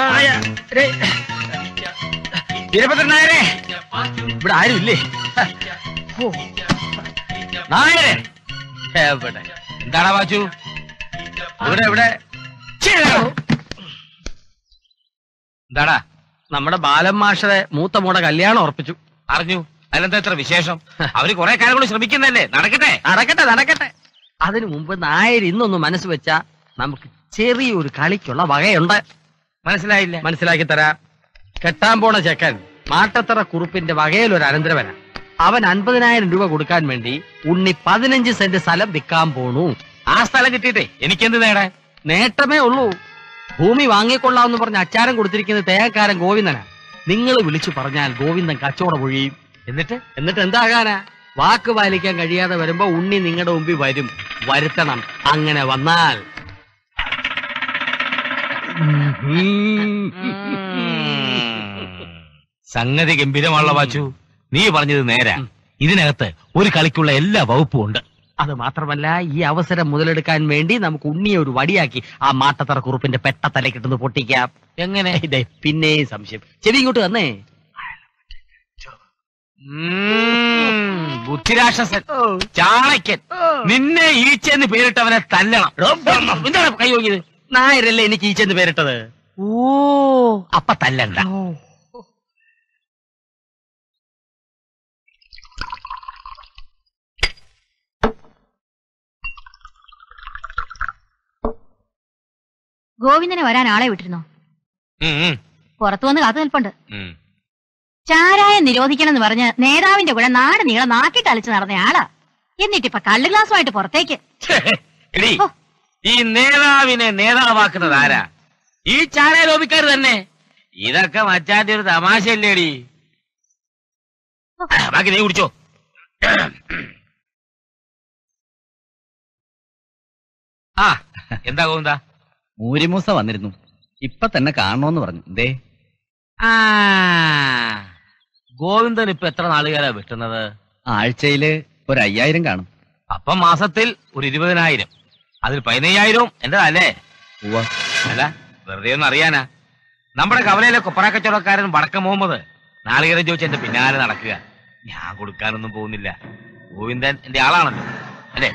വീരഭദ്രൻ നായരെ ഇവിടെ ആരും ഇല്ലേ ഓ. നായരെ എവിടെ എന്താടാ വാച്ചു ഇവിടെ ഇവിടെ ഛേ, എന്താടാ നമ്മുടെ ബാലൻ മാഷറെ മൂത്ത മോടെ കല്യാണം ഉറപ്പിച്ചു അറിഞ്ഞു അതിനെന്താ എത്ര വിശേഷം അവര് കുറെ കാലം കൊണ്ട് ശ്രമിക്കുന്നല്ലേ നടക്കട്ടെ നടക്കട്ടെ നടക്കട്ടെ അതിനു മുമ്പ് നായർ ഇന്നൊന്ന് മനസ്സ് വെച്ചാ നമുക്ക് ചെറിയൊരു കളിക്കുള്ള വകയുണ്ട് മനസ്സിലായില്ല മനസ്സിലാക്കി തരാം കെട്ടാൻ പോണ ചെക്കൻ മാട്ടത്തറ കുറുപ്പിന്റെ വകയിലൊരു അനന്തരവന അവൻ അൻപതിനായിരം രൂപ കൊടുക്കാൻ വേണ്ടി ഉണ്ണി പതിനഞ്ച് സെന്റ് സ്ഥലം വിൽക്കാൻ പോണു ആ സ്ഥലം കിട്ടിയിട്ടേ എനിക്കെന്ത് നേടാൻ നേട്ടമേ ഉള്ളൂ ഭൂമി വാങ്ങിക്കൊള്ളാമെന്ന് പറഞ്ഞ് അച്ചാരം കൊടുത്തിരിക്കുന്ന തേങ്ങക്കാരൻ ഗോവിന്ദനാ നിങ്ങൾ വിളിച്ചു പറഞ്ഞാൽ ഗോവിന്ദൻ കച്ചവടം ഒഴിയും എന്നിട്ട് എന്നിട്ട് എന്താകാനാ വാക്ക് പാലിക്കാൻ കഴിയാതെ വരുമ്പോ ഉണ്ണി നിങ്ങളുടെ മുമ്പിൽ വരും വരുത്തണം അങ്ങനെ വന്നാൽ സംഗതി ഗംഭീരമാണല്ലോ വാച്ചു നീ പറഞ്ഞത് നേരാ ഇതിനകത്ത് ഒരു കളിക്കുള്ള എല്ലാ വകുപ്പും ഉണ്ട് അത് മാത്രമല്ല ഈ അവസരം മുതലെടുക്കാൻ വേണ്ടി നമുക്ക് ഉണ്ണിയെ ഒരു വടിയാക്കി ആ മാട്ടത്തറ കുറുപ്പിന്റെ പെട്ട തലക്കിട്ടൊന്ന് പൊട്ടിക്കാം എങ്ങനെ ഇതേ പിന്നെയും സംശയം ചെവി ഇങ്ങോട്ട് വന്നേ ഉം, ബുദ്ധിരാക്ഷസൻ ചാണക്യൻ നിന്നെ ഈച്ചെന്ന് പേരിട്ടവനെ തല്ലണം എന്താണ് കൈ നോക്കിയത് നായരല്ലേ എനിക്ക് ഈ ചെന്ന് പേരിട്ടത് ഓ അപ്പ തല്ലണ്ട ഗോവിന്ദനെ വരാൻ ആളെ വിട്ടിരുന്നോ ഉം, ഉം, പുറത്തു വന്ന് കാത്തു നിൽപ്പുണ്ട് ഉം. ചാരായം നിരോധിക്കണം എന്ന് പറഞ്ഞ് നേതാവിന്റെ കൂടെ നാട് നീളെ നാക്കി കളിച്ച് നടന്ന ആളാ എന്നിട്ടിപ്പൊ കള്ളു ഗ്ലാസുമായിട്ട് പുറത്തേക്ക് എടീ ഓ. ഈ നേതാവിനെ നേതാവാക്കുന്നത് ആരാ ഈ ചാരായ ലോപിക്കാർ തന്നെ ഇതൊക്കെ മച്ചാന്റെ ഒരു തമാശയല്ലേടി ആ, ബാക്കി നീ കുടിച്ചോ ആ എന്താ ഗോവിന്ദ മൂരിമൂസ വന്നിരുന്നു ഇപ്പൊ തന്നെ കാണണോന്ന് പറഞ്ഞു ദേ ആ ഗോവിന്ദൻ ഇപ്പൊ എത്ര നാളുകാരാ വെട്ടുന്നത് ആഴ്ചയില് ഒരു അയ്യായിരം കാണും അപ്പം മാസത്തിൽ ഒരു ഇരുപതിനായിരം അതിൽ പതിനയ്യായിരവും എന്റെ അല്ലേ ഉവ്വ. അല്ല വെറുതെ ഒന്ന് അറിയാനാ നമ്മുടെ കവലയിലെ കൊപ്പറ കച്ചവടക്കാരൻ വടക്ക മുഹമ്മദ് നാളികേരം ചോദിച്ച് എന്റെ പിന്നാലെ നടക്കുക ഞാൻ കൊടുക്കാനൊന്നും പോകുന്നില്ല ഗോവിന്ദൻ എന്റെ ആളാണല്ലോ അല്ലേ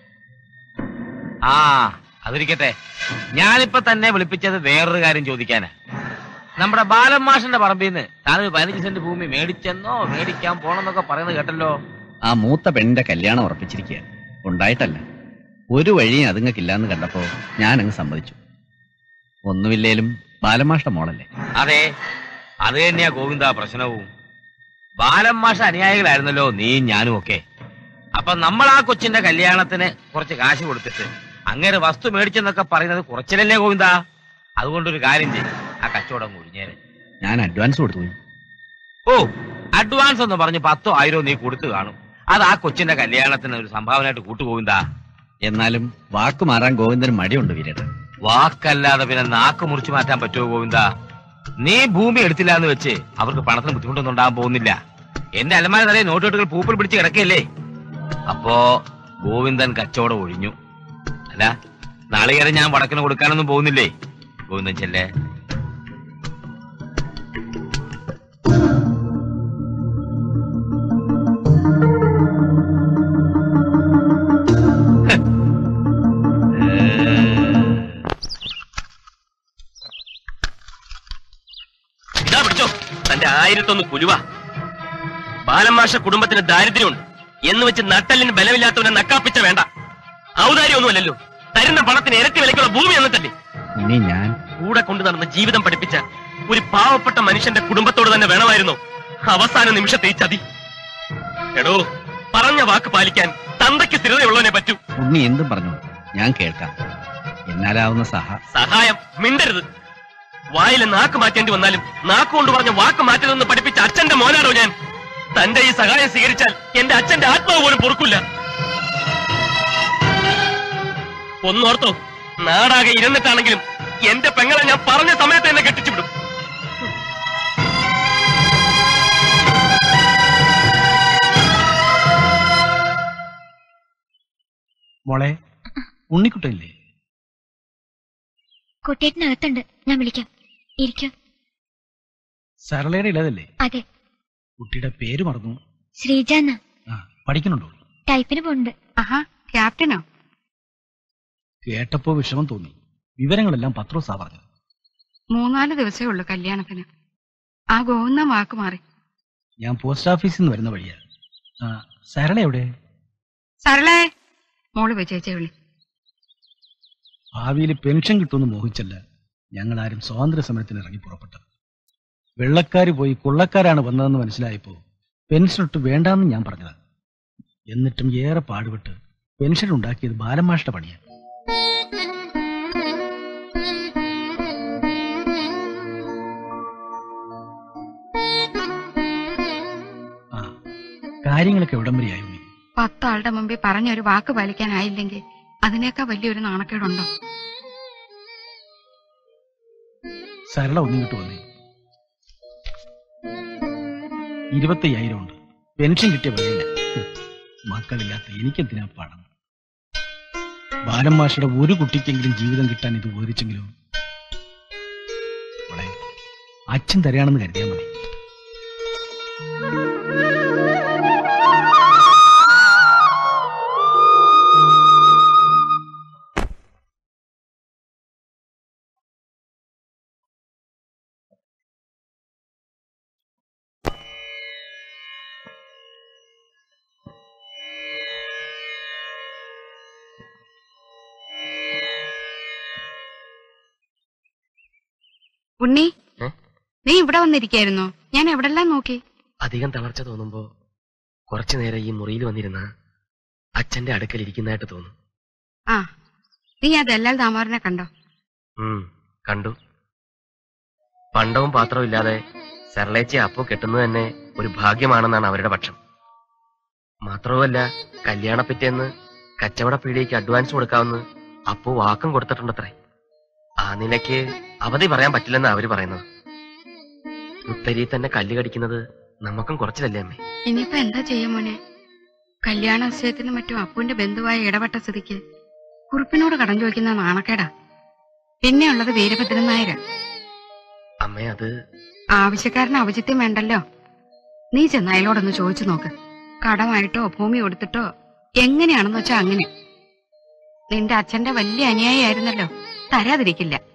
ആ അതിരിക്കട്ടെ ഞാനിപ്പോ തന്നെ വിളിപ്പിച്ചത് വേറൊരു കാര്യം ചോദിക്കാനാ നമ്മുടെ ബാലൻ മാഷിന്റെ പറമ്പിൽ നിന്ന് താനൊരു പതിനഞ്ച് സെന്റ് ഭൂമി മേടിച്ചെന്നോ മേടിക്കാൻ പോണെന്നൊക്കെ പറയുന്നത് കേട്ടല്ലോ ആ മൂത്ത പെണ്ണിന്റെ കല്യാണം ഉറപ്പിച്ചിരിക്കുക ഉണ്ടായിട്ടല്ല ഒരു വഴിയും അതുങ്ങൾക്കില്ലാന്ന് കണ്ടപ്പോ ഞാൻ അങ്ങ് സമ്മതിച്ചു ഒന്നുമില്ലേലും ബാലമാഷ്ട മോളല്ലേ അതെ അത് തന്നെയാ ഗോവിന്ദ പ്രശ്നവും ബാലൻ മാഷ അനുയായികളായിരുന്നല്ലോ നീയും ഞാനും ഒക്കെ അപ്പൊ നമ്മൾ ആ കൊച്ചിന്റെ കല്യാണത്തിന് കുറച്ച് കാശ് കൊടുത്തിട്ട് അങ്ങനെ വസ്തു മേടിച്ചെന്നൊക്കെ പറയുന്നത് കുറച്ചിലല്ലേ ഗോവിന്ദ അതുകൊണ്ടൊരു കാര്യം ചെയ്യും ആ കച്ചവടം ഒഴിഞ്ഞേനെ ഞാൻ അഡ്വാൻസ് കൊടുത്തു പോയി ഓ അഡ്വാൻസ് എന്ന് പറഞ്ഞ് പത്തോ ആയിരോ നീ കൊടുത്തു കാണും അത് ആ കൊച്ചിന്റെ കല്യാണത്തിന് ഒരു സംഭാവനയായിട്ട് കൂട്ടുപോകുന്താ എന്നാലും വാക്ക് മാറാൻ ഗോവിന്ദന് മടിയുണ്ട് വീരേട്ടൻ വാക്കല്ലാതെ പിന്നെ നാക്ക് മുറിച്ചു മാറ്റാൻ പറ്റുമോ ഗോവിന്ദ നീ ഭൂമി എടുത്തില്ല എന്ന് വെച്ച് അവർക്ക് പണത്തിന് ബുദ്ധിമുട്ടൊന്നും ഉണ്ടാകാൻ പോകുന്നില്ല എന്റെ അലമാര നിറയെ നോട്ടുകെട്ടുകൾ പൂപ്പിൽ പിടിച്ച് കിടക്കല്ലേ അപ്പോ ഗോവിന്ദൻ കച്ചവടം ഒഴിഞ്ഞു അല്ല നാളികേരം ഞാൻ വടക്കിന് കൊടുക്കാനൊന്നും പോകുന്നില്ലേ ഗോവിന്ദൻ ചെല്ലേ ഇതാ പിടിച്ചോ തന്റെ ആയിരത്തൊന്ന് കുലുവ ബാലമാഷ കുടുംബത്തിന് ദാരിദ്ര്യമുണ്ട് എന്ന് വെച്ച് നട്ടലിന് ബലമില്ലാത്തവനെ നക്കാപ്പിച്ച വേണ്ട ഔദാര്യമൊന്നുമല്ലല്ലോ തരുന്ന പണത്തിന് ഇരട്ടി വിലക്കുള്ള ഭൂമി എന്നിട്ടല്ലേ ഇനി ഞാൻ കൂടെ കൊണ്ടു നടന്ന ജീവിതം പഠിപ്പിച്ച ഒരു പാവപ്പെട്ട മനുഷ്യന്റെ കുടുംബത്തോട് തന്നെ വേണമായിരുന്നോ അവസാന നിമിഷത്തെ ഈ ചതി എടോ പറഞ്ഞ വാക്ക് പാലിക്കാൻ തന്തയ്ക്ക് സ്ഥിരതയുള്ളവനെ പറ്റൂ ഉണ്ണി എന്തും പറഞ്ഞു ഞാൻ കേൾക്കാം എന്നാലാവുന്ന സഹ സഹായം മിണ്ടരുത് വായിലെ നാക്ക് മാറ്റേണ്ടി വന്നാലും നാക്ക് കൊണ്ട് പറഞ്ഞ വാക്ക് മാറ്റരുതെന്ന് പഠിപ്പിച്ച അച്ഛന്റെ മോനാണോ ഞാൻ തന്റെ ഈ സഹായം സ്വീകരിച്ചാൽ എന്റെ അച്ഛന്റെ ആത്മാവ് പോലും പൊറുക്കില്ല ഒന്നോർത്തോ നാടാകെ ഇരുന്നിട്ടാണെങ്കിലും എന്റെ പെങ്ങളെ ഞാൻ പറഞ്ഞ സമയത്ത് എന്നെ കെട്ടിച്ചുവിടും മോളെ ഉണ്ണിക്കുട്ടല്ലേ കുട്ടിയേട്ടനകത്തുണ്ട് ഞാൻ വിളിക്കാം ഇരിക്കൂ സരളയുടെ ഇളതല്ലേ അതെ കുട്ടിയുടെ പേര് മറന്നു ശ്രീജ എന്നാ ആ പഠിക്കുന്നുണ്ടോ ടൈപ്പിന് പോണ്ട് ആഹാ ക്യാപ്റ്റനോ കേട്ടപ്പോ വിഷമം തോന്നി വിവരങ്ങളെല്ലാം പത്രോസാ പറഞ്ഞത് മൂന്നാല് ദിവസമേ ഉള്ളൂ കല്യാണത്തിന് ആ ഗോവുന്ന വാക്ക് മാറി ഞാൻ പോസ്റ്റ് ഓഫീസിൽ നിന്ന് വരുന്ന വഴിയാ ആ സരള എവിടെ സരളേ മോള് വിജയിച്ചേ വിളി ഭാവിയിൽ പെൻഷൻ കിട്ടുമെന്ന് മോഹിച്ചല്ല ഞങ്ങൾ ആരും സ്വാതന്ത്ര്യ സമരത്തിന് ഇറങ്ങി പുറപ്പെട്ടത് വെള്ളക്കാര് പോയി കൊള്ളക്കാരാണ് വന്നതെന്ന് മനസ്സിലായപ്പോ പെൻഷൻ ഇട്ട് വേണ്ടാന്ന് ഞാൻ പറഞ്ഞതാ എന്നിട്ടും ഏറെ പാടുപെട്ട് പെൻഷൻ ഉണ്ടാക്കിയത് ബാലമാഷ്ട പണിയാ ആ കാര്യങ്ങളൊക്കെ എവിടം വരെയായി ഉണ്ണി പത്താളുടെ മുമ്പിൽ പറഞ്ഞൊരു വാക്ക് പാലിക്കാനായില്ലെങ്കിൽ അതിനേക്കാൾ വലിയൊരു നാണക്കേടുണ്ടോ സരള ഒന്നിങ്ങോട്ട് വന്നേ ഇരുപത്തയ്യായിരം ഉണ്ട് പെൻഷൻ കിട്ടിയ വകയില്ല ഹും, മക്കളില്ലാത്ത എനിക്കെന്തിനാ പണം ബാലൻ മാഷയുടെ ഒരു കുട്ടിക്കെങ്കിലും ജീവിതം കിട്ടാൻ ഇത് ഉപകരിച്ചെങ്കിലും മോളെ, അച്ഛൻ തരാണെന്ന് കരുതിയാൽ മതി ഉണ്ണി ഏ? നീ ഇവിടെ വന്നിരിക്കായിരുന്നോ ഞാൻ എവിടെല്ലാം നോക്കി അധികം തളർച്ച തോന്നുമ്പോ കുറച്ചു നേരം ഈ മുറിയിൽ വന്നിരുന്ന അച്ഛന്റെ അടുക്കൽ ഇരിക്കുന്നതായിട്ട് തോന്നും ആ നീ ആ ദല്ലാൽ ദാമോദരനെ കണ്ടോ ഉം കണ്ടു പണ്ടവും പാത്രവും ഇല്ലാതെ സരളേച്ചി അപ്പു കെട്ടുന്നത് തന്നെ ഒരു ഭാഗ്യമാണെന്നാണ് അവരുടെ പക്ഷം മാത്രവുമല്ല കല്യാണ പിറ്റേന്ന് കച്ചവട പീടികയ്ക്ക് അഡ്വാൻസ് കൊടുക്കാമെന്ന് അപ്പു വാക്കും കൊടുത്തിട്ടുണ്ടത്രേ ആ നിലയ്ക്ക് അവധി പറയാൻ പറ്റില്ലെന്ന് അവര് പറയുന്നത് ഉത്തരി തന്നെ കല്ല് കടിക്കുന്നത് നമുക്കും കുറച്ചിലല്ലേ അമ്മേ ഇനിയിപ്പോ എന്താ ചെയ്യും മോനെ കല്യാണ നിശ്ചയത്തിനും മറ്റും അപ്പുവിന്റെ ബന്ധുവായ ഇടപെട്ട സ്ഥിതിക്ക് കുറിപ്പിനോട് കടം ചോദിക്കുന്ന നാണക്കേടാ പിന്നെയുള്ളത് വീരഭദ്രൻ നായര് അമ്മേ അത് ആവശ്യക്കാരന് ഔചിത്യം വേണ്ടല്ലോ നീ ചെന്ന് അയലോടൊന്ന് ചോദിച്ചു നോക്ക് കടമായിട്ടോ ഭൂമി കൊടുത്തിട്ടോ എങ്ങനെയാണെന്ന് വെച്ചാ അങ്ങനെ നിന്റെ അച്ഛന്റെ വലിയ അനുയായി ആയിരുന്നല്ലോ തരാതിരിക്കില്ല